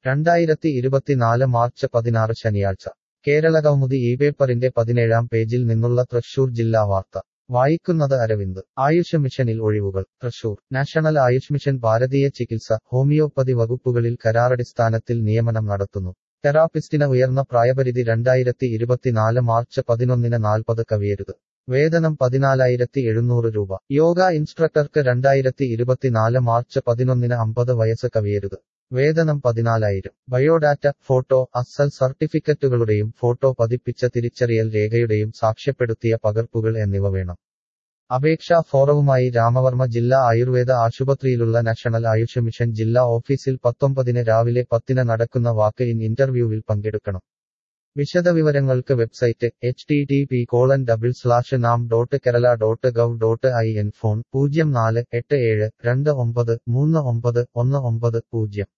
രണ്ടായിരത്തി ഇരുപത്തിനാല് മാർച്ച് പതിനാറ് ശനിയാഴ്ച കേരളകൗമുദി ഈ പേപ്പറിന്റെ പതിനേഴാം പേജിൽ നിന്നുള്ള തൃശൂർ ജില്ലാ വാർത്ത വായിക്കുന്നത് അരവിന്ദ് ആയുഷ് മിഷനിൽ ഒഴിവുകൾ തൃശൂർ നാഷണൽ ആയുഷ് മിഷൻ ഭാരതീയ ചികിത്സ ഹോമിയോപ്പതി വകുപ്പുകളിൽ കരാറടിസ്ഥാനത്തിൽ നിയമനം നടത്തുന്നു തെറാപ്പിസ്റ്റിന് ഉയർന്ന പ്രായപരിധി രണ്ടായിരത്തി ഇരുപത്തിനാല് മാർച്ച് പതിനൊന്നിന് നാൽപ്പത് കവിയരുത് വേതനം പതിനാലായിരത്തി എഴുന്നൂറ് രൂപ യോഗ ഇൻസ്ട്രക്ടർക്ക് രണ്ടായിരത്തി ഇരുപത്തിനാല് മാർച്ച് പതിനൊന്നിന് അമ്പത് വയസ്സ് കവിയരുത് വേതനം പതിനാലായിരം ബയോഡാറ്റ ഫോട്ടോ അസൽ സർട്ടിഫിക്കറ്റുകളുടെയും ഫോട്ടോ പതിപ്പിച്ച തിരിച്ചറിയൽ രേഖയുടെയും സാക്ഷ്യപ്പെടുത്തിയ പകർപ്പുകൾ എന്നിവ വേണം അപേക്ഷാ ഫോറവുമായി രാമവർമ്മ ജില്ലാ ആയുർവേദ ആശുപത്രിയിലുള്ള നാഷണൽ ആയുഷ് മിഷൻ ജില്ലാ ഓഫീസിൽ പത്തൊമ്പതിന് രാവിലെ പത്തിന് നടക്കുന്ന വാക്ക് ഇൻ ഇന്റർവ്യൂവിൽ പങ്കെടുക്കണം വിശദവിവരങ്ങൾക്ക് website H T T P colon double slash NAM dot Kerala dot gov dot I N phone പൂജ്യം നാല് എട്ട് ഏഴ് രണ്ട് ഒമ്പത് മൂന്ന് ഒമ്പത് ഒന്ന് ഒമ്പത് പൂജ്യം